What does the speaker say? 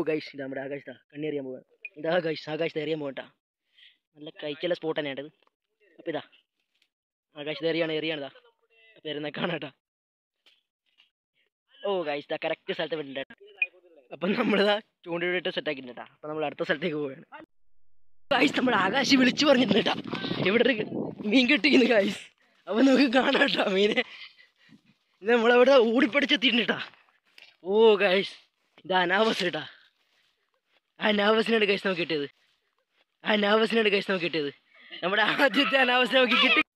guys ഇതാ നമ്മുടെ ആകാശത്താ കണ്ണെറിയാൻ പോവാ ഇതാ ഗൈസ് ആകാശത്ത് എറിയാൻ പോകട്ടാ നല്ല കഴിച്ചുള്ള സ്പോട്ട് തന്നെയാണ് ഇത് അപ്പം ഇതാ ആകാശത്ത് എറിയാണ് എറിയാണ് ഇതാ അപ്പം എറിയുന്ന കാണാട്ടാ ഓ ഗൈസ് ഇതാ കറക്റ്റ് സ്ഥലത്ത് വിട്ടിട്ടുണ്ട് അപ്പം നമ്മളിതാ ചൂണ്ടിട്ട് സെറ്റ് ആക്കിയിട്ടാ അപ്പം നമ്മൾ അടുത്ത സ്ഥലത്തേക്ക് പോവുകയാണ് ഗൈസ് നമ്മൾ ആകാശ് വിളിച്ചു പറഞ്ഞിട്ടുണ്ട് കേട്ടാ ഇവിടെ ഒരു മീൻ കിട്ടിയിരുന്നു ഗൈസ് അപ്പം നമുക്ക് കാണാട്ടാ മീനെ ഇത് നമ്മളവിടെ ഓടിപ്പടിച്ചെത്തിയിട്ടുണ്ട് കേട്ടാ ഓ ഗൈസ് ഇത് അനാവസ് കേട്ടാ ആ അനാവസിനാണ് ഗൈസ് നമുക്ക് കിട്ടിയത് ആ അനാവസിനാണ് ഗൈസ് നമുക്ക് കിട്ടിയത് നമ്മുടെ ആദ്യത്തെ അനാവസ് നമുക്ക് കിട്ടി